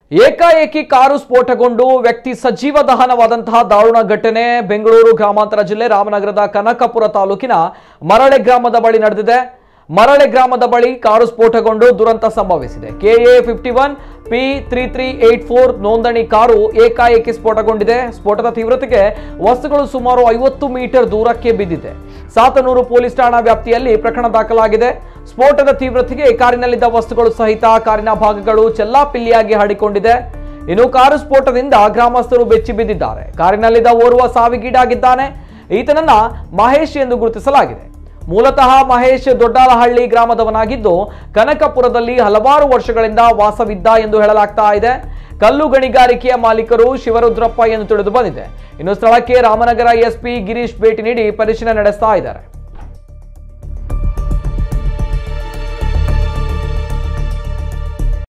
ಏಕಾಏಕಿ ಕಾರು ಸ್ಫೋಟಗೊಂಡು ವ್ಯಕ್ತಿ ಸಜೀವ ದಹನವಾದಂತಹ ದಾರುಣ ಘಟನೆ ಬೆಂಗಳೂರು ಗ್ರಾಮಾಂತರ ಜಿಲ್ಲೆ ರಾಮನಗರದ ಕನಕಪುರ ತಾಲೂಕಿನ ಮರಳೆ ಗ್ರಾಮದ ಬಳಿ ನಡೆದಿದೆ ಮರಳೆ ಗ್ರಾಮದ ಬಳಿ ಕಾರು ಸ್ಫೋಟಗೊಂಡು ದುರಂತ ಸಂಭವಿಸಿದೆ KA fifty one P three three eight four ನೋಂದಣಿ ಕಾರು ಏಕಾಏಕಿ ಸ್ಫೋಟಗೊಂಡಿದೆ ಸ್ಫೋಟದ ತೀವ್ರತೆಗೆ ವಸ್ತುಗಳು ಸುಮಾರು ಐವತ್ತು ಮೀಟರ್ ದೂರಕ್ಕೆ ಬಿದ್ದಿದೆ ಸಾತನೂರು ಪೊಲೀಸ್ ಠಾಣಾ ವ್ಯಾಪ್ತಿಯಲ್ಲಿ ಪ್ರಕರಣ ದಾಖಲಾಗಿದೆ ಸ್ಫೋಟದ ತೀವ್ರತೆಗೆ ಕಾರಿನಲ್ಲಿದ್ದ ವಸ್ತುಗಳು ಸಹಿತ ಕಾರಿನ ಭಾಗಗಳು ಚೆಲ್ಲಾಪಿಲ್ಲಿಯಾಗಿ ಹರಡಿಕೊಂಡಿದೆ ಇನ್ನು ಕಾರು ಸ್ಫೋಟದಿಂದ ಗ್ರಾಮಸ್ಥರು ಬೆಚ್ಚಿ ಬಿದ್ದಿದ್ದಾರೆ ಕಾರಿನಲ್ಲಿದ್ದ ಓರ್ವ ಸಾವಿಗೀಡಾಗಿದ್ದಾನೆ ಈತನನ್ನ ಮಹೇಶ್ ಎಂದು ಗುರುತಿಸಲಾಗಿದೆ ಮೂಲತಃ ಮಹೇಶ್ ದೊಡ್ಡಾಲಹಳ್ಳಿ ಗ್ರಾಮದವನಾಗಿದ್ದು ಕನಕಪುರದಲ್ಲಿ ಹಲವಾರು ವರ್ಷಗಳಿಂದ ವಾಸವಿದ್ದ ಎಂದು ಹೇಳಲಾಗ್ತಾ ಇದೆ ಕಲ್ಲು ಗಣಿಗಾರಿಕೆಯ ಮಾಲೀಕರು ಶಿವರುದ್ರಪ್ಪ ಎಂದು ತಿಳಿದು ಬಂದಿದೆ ಇನ್ನು ಸ್ಥಳಕ್ಕೆ ರಾಮನಗರ ಎಸ್ಪಿ ಗಿರೀಶ್ ಭೇಟಿ ನೀಡಿ ಪರಿಶೀಲನೆ ನಡೆಸ್ತಾ ಇದ್ದಾರೆ